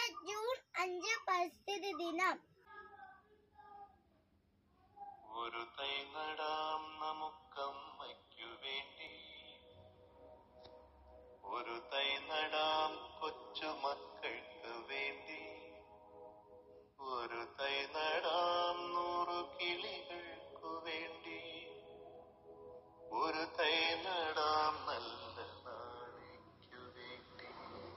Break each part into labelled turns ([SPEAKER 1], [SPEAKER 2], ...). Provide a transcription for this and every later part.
[SPEAKER 1] June അഞ്ച് പരിസ്ഥിതി ദിനം
[SPEAKER 2] ഒരു തൈ നടാം നമുക്കമ്മയ്ക്കു വേണ്ടി ഒരു തൈ നടാം കൊച്ചുമക്കൾക്ക് വേണ്ടി ഒരു തൈ നടാം നൂറു കിളികൾക്കു വേണ്ടി ഒരു തൈ നടാം നല്ല നാളേക്കു വേണ്ടി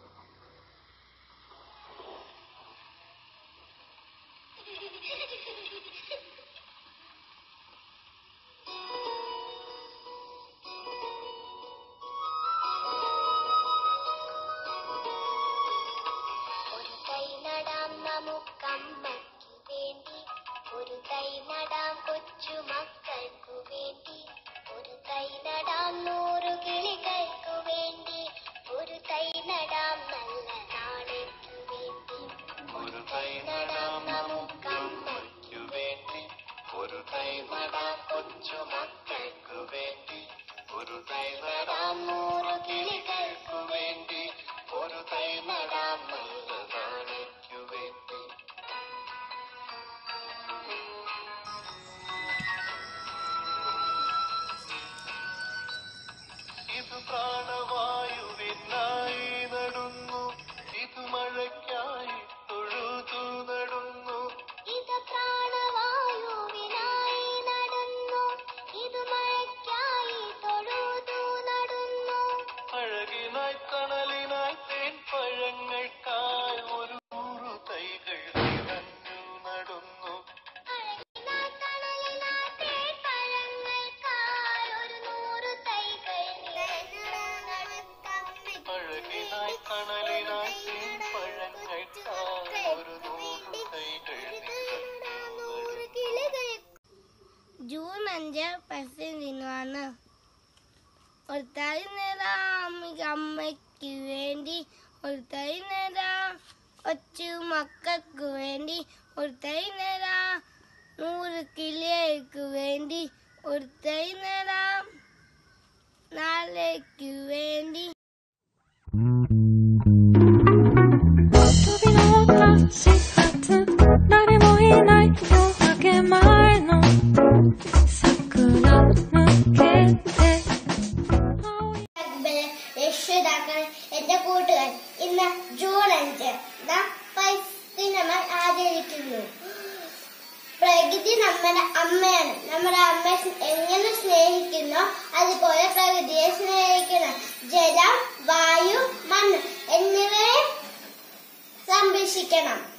[SPEAKER 1] ഒരു തൈ നടാം നമുക്കമ്മയ്ക്കു വേണ്ടി ഒരു തൈ നടാം കൊച്ചു മക്കൾക്കു വേണ്ടി ഒരു തൈ നടാം നൂറു കിളികൾക്കു വേണ്ടി ഒരു തൈ നടാം നല്ല നാളേക്കു വേണ്ടി
[SPEAKER 2] ഒരു തൈ നടാം നമുക്കമ്മയ്ക്കു വേണ്ടി ഒരു തൈ നടാം കൊച്ചു മക്കൾക്കു വേണ്ടി ഒരു തൈ നടാം നൂറ് കിളികൾക്കു വേണ്ടി ഒരു തൈ നടാം നല്ല നാളേക്കു വേണ്ടി ഇത് പ്രാണവായുവിനായി നടുന്നു ഇത് മഴയ്ക്കായി തൊഴുതു നടുന്നു
[SPEAKER 1] ഇത് പ്രാണവായുവിനായി നടന്നു ഇത് മഴയ്ക്കായി തൊഴുതു നടന്നു
[SPEAKER 2] അഴകിനായി തണലിനായി തേൻ പഴങ്ങൾക്കായി ഒരു നൂറു തൈകൾ നിറഞ്ഞു നടുന്നു
[SPEAKER 1] അഴകിനായി തണലിനായി തേൻപഴങ്ങൾക്കായി ഒരു നൂറ് തൈകൾ
[SPEAKER 2] അഴകിനായി തണലിനായി തേൻ പഴങ്ങൾക്കായി ഒരു നൂറു തൈകൾ നിറഞ്ഞു
[SPEAKER 1] ജൂൺ അഞ്ച് പരിസ്ഥിതി ദിനമാണ് ഒരു തൈ നിറാം അമ്മയ്ക്ക് വേണ്ടി ഒരു തൈ നിറാം കൊച്ചു മക്കൾക്ക് വേണ്ടി ഒരു തൈ നിറാം നൂറ് കിളികൾക്ക് വേണ്ടി ഒരു തൈ നിറാം നാളേക്ക് വേണ്ടി
[SPEAKER 3] 飛びのった始発誰もいない夜明け前の桜向けて青い
[SPEAKER 1] രക്ഷിതാക്കൾ എന്റെ കൂട്ടുകാർ ഇന്ന് ജൂൺ അഞ്ച് നാം പരിസ്ഥിതി നമ്മൾ ആചരിക്കുന്നു പ്രകൃതി നമ്മുടെ അമ്മയാണ് നമ്മുടെ അമ്മ എങ്ങനെ സ്നേഹിക്കുന്നോ അതുപോലെ പ്രകൃതിയെ സ്നേഹിക്കണം ജലം വായു മണ്ണ് എന്നിവയെ സംരക്ഷിക്കണം